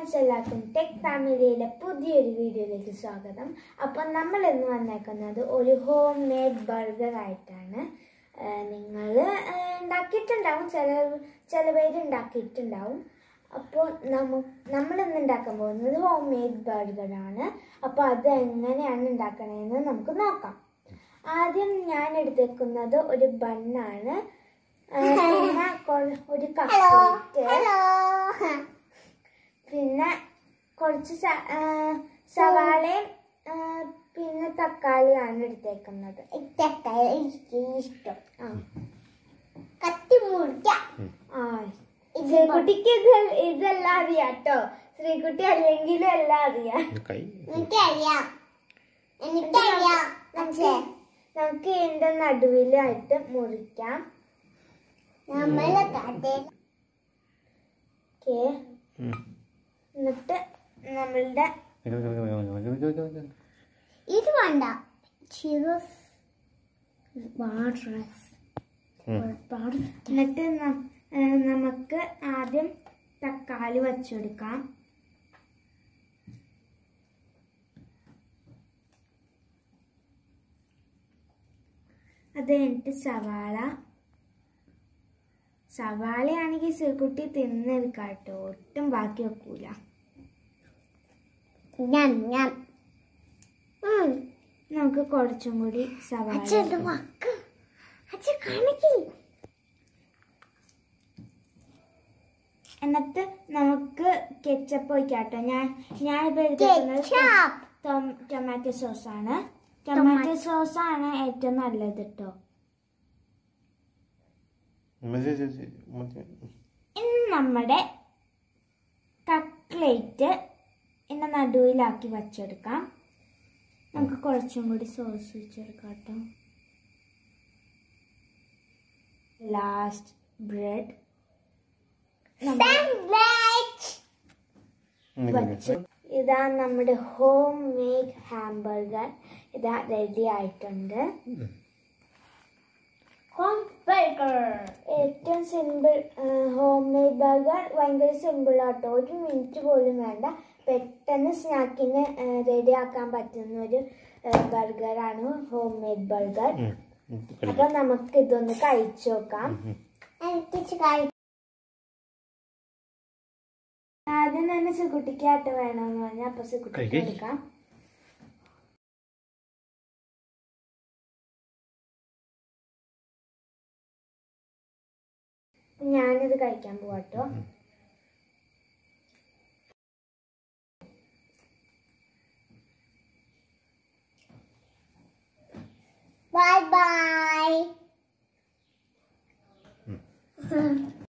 Friends എല്ലാവർക്കും tech ഫാമിലിയിലെ പുതിയൊരു വീഡിയോയിലേക്ക് സ്വാഗതം അപ്പം നമ്മൾ ഇന്ന് വന്നേക്കുന്നത് ഒരു ഹോം മെയ്ഡ് ബർഗർ ആയിട്ടാണ് നിങ്ങൾ ഉണ്ടാക്കിയിട്ടുണ്ടാവും ചില ചില പേര് ഉണ്ടാക്കിയിട്ടുണ്ടാവും അപ്പോൾ നമ്മ നമ്മൾ ഇന്ന് ഉണ്ടാക്കാൻ പോകുന്നത് ഹോം മെയ്ഡ് ബർഗറാണ് അപ്പോൾ അത് എങ്ങനെയാണ് ഉണ്ടാക്കണതെന്ന് നമുക്ക് നോക്കാം ആദ്യം ഞാൻ എടുത്തേക്കുന്നത് ഒരു ബണ്ണാണ് പിന്നെ കൊ- ഒരു കട്ട്ലേറ്റ് പിന്നെ കുറച്ച് സ- ആ, സവാളയും ആ, പിന്നെ തക്കാളിയാണ് എടുത്തേക്കുന്നത് ഇഷ്ടം ആ കത്തി മുറിക്കാം ആ ശ്രീകുട്ടിക്ക് ഇത് ഇതെല്ലാം അറിയാം കേട്ടോ ശ്രീകുട്ടി അല്ലെങ്കിലും എല്ലാം അറിയാം കൈ എനിക്കറിയാം എനിക്കറിയാം നമുക്ക് നമുക്ക് ഇതിന്റെ നടുവിലായിട്ട് മുറിക്കാം നമ്മളെ കഥ ഓക്കെ എന്നിട്ട് നമ്മളുടെ ഇത് വേണ്ട ചിറു എന്നിട്ട് ന- ഏ, നമുക്ക് ആദ്യം തക്കാളി വച്ചെടുക്കാം അത് കഴിഞ്ഞിട്ട് സവാള സവാളയാണെങ്കിൽ ശ്രീകുട്ടി തിന്നെടുക്കാം കേട്ടോ ഒട്ടും ബാക്കി വെക്കൂല ഞാൻ ഞാൻ നമുക്ക് കുറച്ചും കൂടി സവാള അച്ഛൻ്റെ വാക്ക് അച്ഛൻ കാണിക്കേ എന്നിട്ട് നമുക്ക് കെച്ചപ്പ് ഒഴിക്കാം കേട്ടോ ഞാൻ ഞാൻ ഇപ്പോൾ എടുത്തിരിക്കുന്നത് Ketchup. ടൊ- ടൊമാറ്റോ സോസാണ് ടൊമാറ്റോ സോസാണ് ഏറ്റവും നല്ലത് കേട്ടോ ഇനി നമ്മുടെ കട്ട്ലേറ്റ് ഇതിൻ്റെ നടുവിലാക്കി വച്ചെടുക്കാം നമുക്ക് കുറച്ചും കൂടി സോസ് വെച്ചെടുക്കാം കേട്ടോ ലാസ്റ്റ് ബ്രെഡ് വച്ച് ഇതാ നമ്മുടെ ഹോം മേഡ് ഹാംബർഗർ ഇതാ റെഡി ആയിട്ടുണ്ട് ഹോം ബർഗർ ഏറ്റവും സിമ്പിൾ ഹോം മെയ്ഡ് ബർഗർ ഭയങ്കര സിമ്പിൾ ആട്ടോ ഒരു മിനിറ്റ് പോലും വേണ്ട പെട്ടെന്ന് സ്നാക്കിന് റെഡി ആക്കാൻ പറ്റുന്ന ഒരു ബർഗറാണ് ഹോം മെയ്ഡ് ബർഗർ അപ്പൊ നമുക്ക് ഇതൊന്ന് കഴിച്ചു നോക്കാം എനിക്ക് കഴി ആദ്യം തന്നെ സുകുട്ടിക്കായിട്ട് വേണമെന്ന് പറഞ്ഞാൽ അപ്പൊ സുകുട്ടിക്ക് കഴിക്ക്. എടുക്കാം ഞാനിത് കഴിക്കാൻ പോവാട്ടോ